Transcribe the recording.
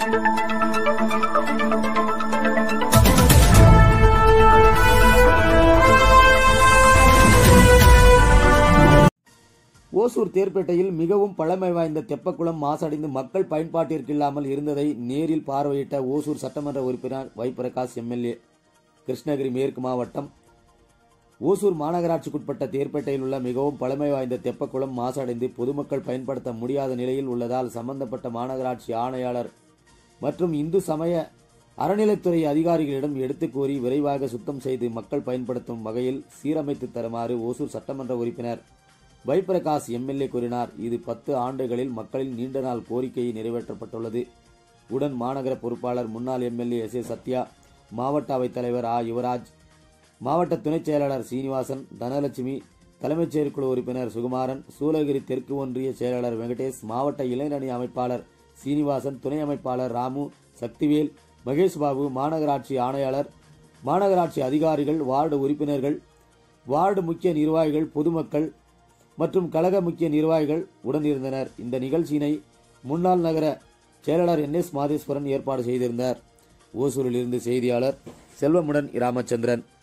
ஓசூர் தேர்ப்பேட்டையில் மிகவும் பழமை வாய்ந்த தெப்பக்குளம் மாசடைந்து மக்கள் பயன்பாட்டிற்கில்லாமல் இருந்ததை நேரில் பார்வையிட்ட ஓசூர் சட்டமன்ற உறுப்பினர் வைப்பிரகாஷ் எம்எல்ஏ கிருஷ்ணகிரி மேற்கு மாவட்டம் ஓசூர் மாநகராட்சிக்குட்பட்ட தேர்ப்பேட்டையில் உள்ள மிகவும் பழமை வாய்ந்த தெப்பக்குளம் மாசடைந்து பொதுமக்கள் பயன்படுத்த முடியாத நிலையில் உள்ளதால் சம்பந்தப்பட்ட மாநகராட்சி ஆணையாளர் மற்றும் இந்து சமய அறநிலைத்துறை அதிகாரிகளிடம் எடுத்துக் கூறி விரைவாக சுத்தம் செய்து மக்கள் பயன்படுத்தும் வகையில் சீரமைத்து தருமாறு ஓசூர் சட்டமன்ற உறுப்பினர் வைப்பிரகாஷ் எம்எல்ஏ கூறினார் இது பத்து ஆண்டுகளில் மக்களின் நீண்ட நாள் கோரிக்கை நிறைவேற்றப்பட்டுள்ளது உடன் மாநகர பொறுப்பாளர் முன்னாள் எம்எல்ஏ எஸ் ஏ சத்யா மாவட்ட அவைத்தலைவர் ஆ யுவராஜ் மாவட்ட துணைச் செயலாளர் சீனிவாசன் தனலட்சுமி தலைமைச் செயற்குழு உறுப்பினர் சுகுமாரன் சூலகிரி தெற்கு ஒன்றிய செயலாளர் வெங்கடேஷ் மாவட்ட இளைஞரணி அமைப்பாளர் சீனிவாசன் துணை அமைப்பாளர் ராமு சக்திவேல் மகேஷ் பாபு மாநகராட்சி ஆணையாளர் மாநகராட்சி அதிகாரிகள் வார்டு உறுப்பினர்கள் வார்டு முக்கிய நிர்வாகிகள் பொதுமக்கள் மற்றும் கழக முக்கிய நிர்வாகிகள் உடன் இருந்தனர் இந்த நிகழ்ச்சியினை முன்னாள் நகர செயலாளர் என் எஸ் மாதேஸ்வரன் ஏற்பாடு செய்திருந்தார் ஓசூரிலிருந்து செய்தியாளர் செல்வமுடன் ராமச்சந்திரன்